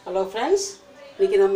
hello friends இன்றைக்கி நம்ம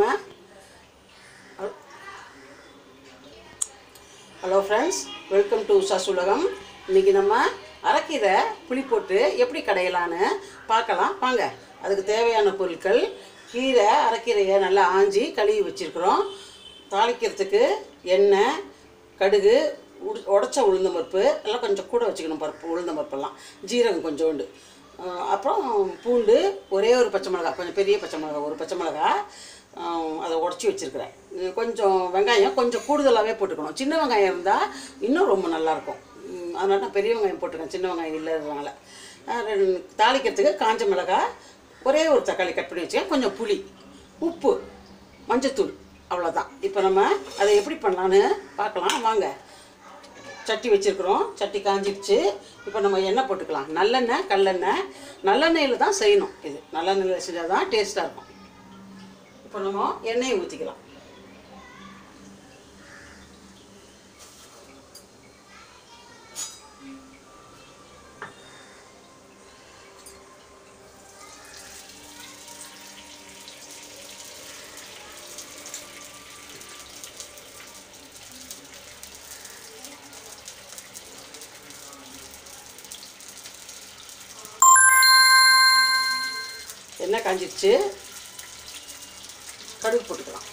hello friends welcome to Usha's உலகம் இன்றைக்கி நம்ம அரைக்கீரை புளி போட்டு எப்படி கடையலான்னு பார்க்கலாம் வாங்க அதுக்கு தேவையான பொருட்கள் கீரை அரைக்கீரையை நல்லா ஆஞ்சி கழுவி வச்சுருக்குறோம் தாளிக்கிறதுக்கு எண்ணெய் கடுகு உடு உடச்ச உளுந்தம் பருப்பு எல்லாம் கொஞ்சம் கூட வச்சுக்கணும் பருப்பு உளுந்தம் பருப்பெல்லாம் ஜீரகம் கொஞ்சோண்டு அஹ் அப்புறம் பூண்டு ஒரே ஒரு பச்சை மிளகாய் கொஞ்சம் பெரிய பச்சை மிளகாய் ஒரு பச்சை மிளகாய் அஹ் அதை உடச்சி வச்சுருக்கிறேன் இது கொஞ்சம் வெங்காயம் கொஞ்சம் கூடுதலாகவே போட்டுக்கணும் சின்ன வெங்காயம் இருந்தால் இன்னும் ரொம்ப நல்லாயிருக்கும் உம் அதனால நான் பெரிய வெங்காயம் போட்டுருக்கேன் சின்ன வெங்காயம் இல்லாததுனால அஹ் ரெண்டு- தாளிக்கிறதுக்கு காஞ்ச மிளகாய் ஒரே ஒரு தக்காளி கட் பண்ணி வச்சுக்கேன் கொஞ்சம் புளி உப்பு மஞ்சத்தூள் அவ்வளோதான் இப்போ நம்ம அதை எப்படி பண்ணலான்னு பார்க்கலாம் வாங்க சட்டி வச்சுருக்குறோம் சட்டி காஞ்சிடுச்சு இப்போ நம்ம எண்ணெய் போட்டுக்கலாம் நல்லெண்ணெய் கல்லெண்ணெய் நல்லெண்ணெயில் தான் செய்யணும் இது நல்லெண்ணெயில் செஞ்சால் தான் டேஸ்ட்டாக இருக்கும் இப்போ நம்ம எண்ணெயை ஊற்றிக்கலாம் எண்ணெய் காஞ்சிடுச்சு கடுகு போட்டுக்கலாம்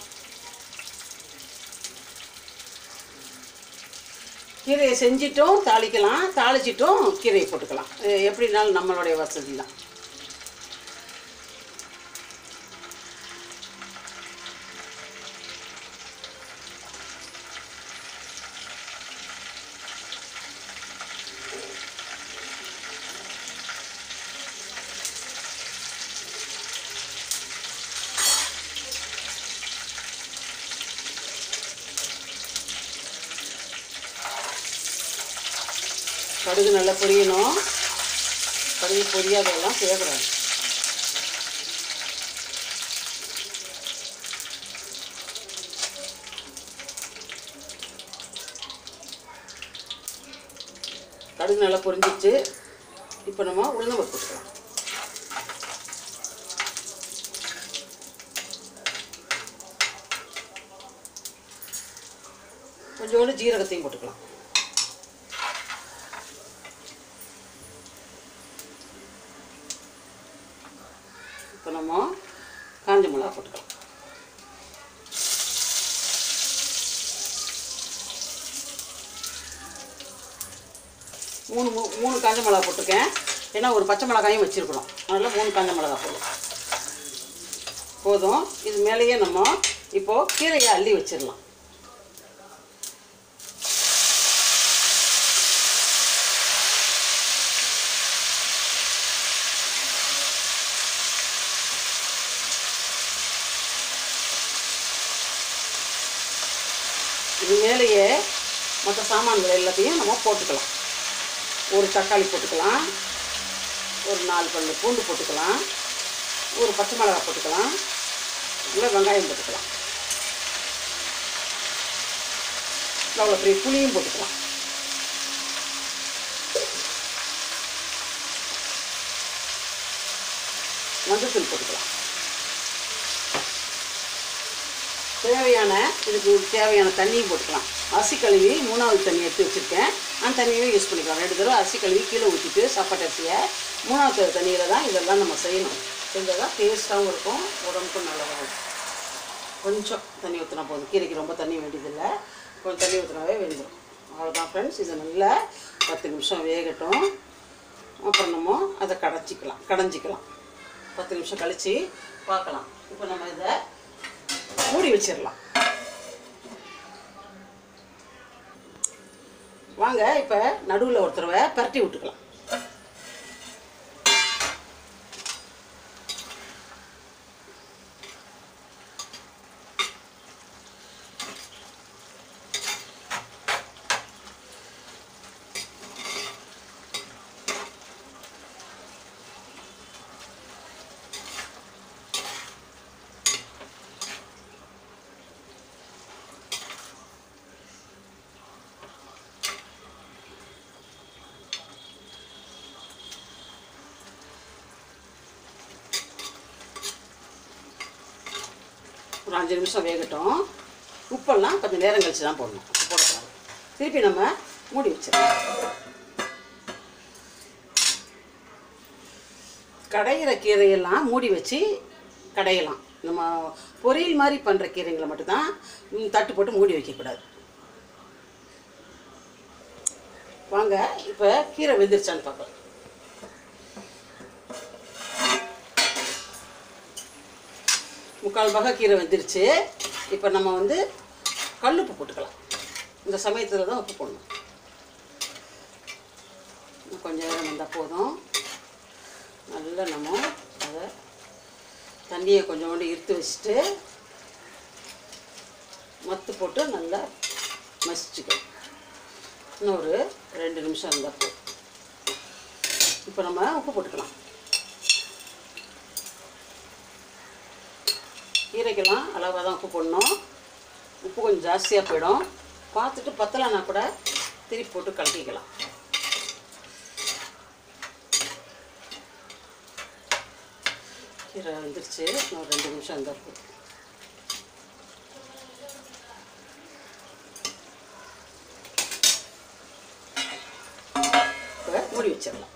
கீரையை செஞ்சிட்டும் தாளிக்கலாம் தாளிச்சிட்டும் கீரையை போட்டுக்கலாம் இது எப்படினாலும் நம்மளுடைய வசதி தான் கடுகு நல்லா பொரியணும் கடுகு பொரியாதெல்லாம் செய்யக்கூடாது கடுகு நல்லா பொரிஞ்சிச்சு இப்போ நம்ம உளுந்தம் பருப்பு போட்டுக்கலாம் கொஞ்சோண்டு ஜீரகத்தையும் போட்டுக்கலாம் இப்போ நம்ம காஞ்ச மிளகா போட்டுக்கலாம் மூணு மூ- மூணு காஞ்ச மிளகா போட்டிருக்கேன் ஏன்னா ஒரு பச்சை மிளகாயும் வச்சுருக்குறோம் அதனால் மூணு காஞ்ச மிளகா போதும் போதும் இது மேலேயே நம்ம இப்போது கீரையை அள்ளி வச்சிடலாம் இது மேலேயே மற்ற சாமான்கள் எல்லாத்தையும் நம்ம போட்டுக்கலாம் ஒரு தக்காளி போட்டுக்கலாம் ஒரு நாலு பல்லு பூண்டு போட்டுக்கலாம் ஒரு பச்சை மிளகாய் போட்டுக்கலாம் இல்லை வெங்காயம் போட்டுக்கலாம் அவ்வளோ பெரிய புளியும் போட்டுக்கலாம் மஞ்சத்தூள் போட்டுக்கலாம் தேவையான இதுக்கு தேவையான தண்ணியும் போட்டுக்கலாம் அரிசி கழுவி மூணாவது தண்ணி எடுத்து வச்சுருக்கேன் அந்த தண்ணியும் யூஸ் பண்ணிக்கலாம் ரெண்டு தடவை அரிசி கழுவி கீழே ஊற்றிட்டு சாப்பாட்டு அரிசியை மூணாவது தண்ணியில் தான் இதெல்லாம் நம்ம செய்யணும் செஞ்சால் தான் டேஸ்ட்டாகவும் இருக்கும் உடம்புக்கும் நல்லதாக இருக்கும் கொஞ்சம் தண்ணி ஊற்றினா போதும் கீரைக்கு ரொம்ப தண்ணி வேண்டியதில்லை கொஞ்சம் தண்ணி ஊற்றினாவே வெந்துடும் அவ்வளோதான் ஃப்ரெண்ட்ஸ் இது நல்லா பத்து நிமிஷம் வேகட்டும் அப்புறம் நம்ம அதை கடைச்சிக்கலாம் கடைஞ்சிக்கலாம் பத்து நிமிஷம் கழித்து பார்க்கலாம் இப்போ நம்ம இதை மூடி வச்சிடலாம் வாங்க இப்போ நடுவில் ஒரு தடவை பரட்டி விட்டுக்கலாம் ஒரு அஞ்சு நிமிஷம் வேகட்டும் உப்பெல்லாம் கொஞ்சம் நேரம் கழிச்சு தான் போடணும் உப்பு போடக்கூடாது திருப்பி நம்ம மூடி வச்சிடலாம் கடையிற கீரையெல்லாம் மூடி வச்சு கடையலாம் நம்ம பொரியல் மாதிரி பண்ணுற கீரைங்களை மட்டும்தான் ம், தட்டு போட்டு மூடி வைக்கக்கூடாது வாங்க இப்போ கீரை வெந்துருச்சான்னு பார்க்கலாம் முக்கால் பாக கீரை வெந்துருச்சு இப்போ நம்ம வந்து கல்லுப்பு போட்டுக்கலாம் இந்த சமயத்தில் தான் உப்பு போடணும் இன்னும் கொஞ்சம் நேரம் வந்தால் போதும் நல்லா நம்ம அதை தண்ணியை கொஞ்சோண்டு இருத்து வச்சுட்டு மத்து போட்டு நல்லா மசிச்சுக்கணும் இன்னும் ஒரு ரெண்டு நிமிஷம் இருந்தால் போதும் இப்போ நம்ம உப்பு போட்டுக்கலாம் கீரைக்கெல்லாம் அளவாக தான் உப்பு போடணும் உப்பு கொஞ்சம் ஜாஸ்தியாக போயிடும் பார்த்துட்டு பத்தலைன்னா கூட திருப்பி போட்டு கலக்கிக்கலாம் கீரை வந்துருச்சு இன்னும் ரெண்டு நிமிஷம் இருந்தால் போதும் இப்போ மூடி வச்சிடலாம்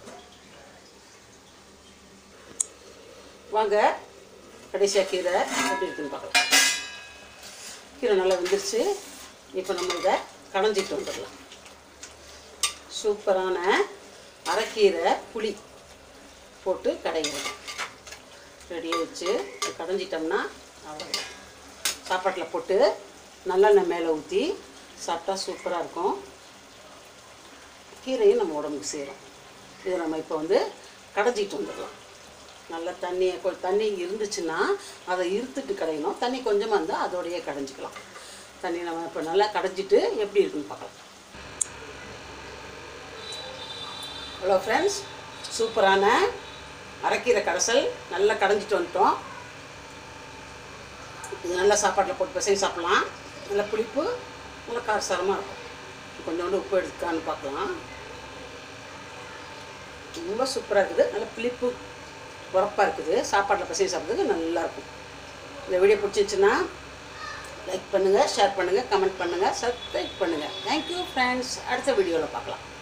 வாங்க கடைசியாக கீரை எப்படி இருக்குன்னு பார்க்கலாம் கீரை நல்லா வெந்துருச்சு இப்போ நம்ம இதை கடைஞ்சிட்டு வந்துடலாம் சூப்பரான அரைக்கீரை புளி போட்டு கடைகிறது ரெடியாக வச்சு இதை கடைஞ்சிட்டோம்னா அவ்வளோதான் சாப்பாட்டில் போட்டு நல்லெண்ணெய் மேலே ஊற்றி சாப்பிட்டா சூப்பராக இருக்கும் கீரையும் நம்ம உடம்புக்கு சேரும் இதை நம்ம இப்போ வந்து கடைஞ்சிட்டு வந்துடலாம் நல்லா தண்ணியை கொ தண்ணி இருந்துச்சுன்னா அதை இருத்துட்டு கடையணும் தண்ணி கொஞ்சமாக இருந்தால் அதோடையே கடைஞ்சிக்கலாம் தண்ணி நம்ம இப்போ நல்லா கடைஞ்சிட்டு எப்படி இருக்குன்னு பார்க்கலாம் ஹலோ ஃப்ரெண்ட்ஸ் சூப்பரான அரைக்கீரை கடைசல் நல்லா கடைஞ்சிட்டு வந்துட்டோம் இது நல்லா சாப்பாட்டில் போட்டு பிசைஞ்சு சாப்பிட்லாம் நல்லா புளிப்பு நல்லா காரசாரமாக இருக்கும் கொஞ்சோண்டு உப்பு எடுத்துக்கான்னு பார்க்கலாம் ரொம்ப சூப்பராக இருக்குது நல்லா புளிப்பு உரப்பாக இருக்குது சாப்பாட்டில் பசங்க சாப்பிட்றதுக்கு நல்லாயிருக்கும் இந்த வீடியோ பிடிச்சிருந்துச்சுன்னா லைக் பண்ணுங்கள் ஷேர் பண்ணுங்கள் கமெண்ட் பண்ணுங்கள் சப்ஸ்கிரைப் பண்ணுங்கள் தேங்க்யூ ஃப்ரெண்ட்ஸ் அடுத்த வீடியோவில் பார்க்கலாம்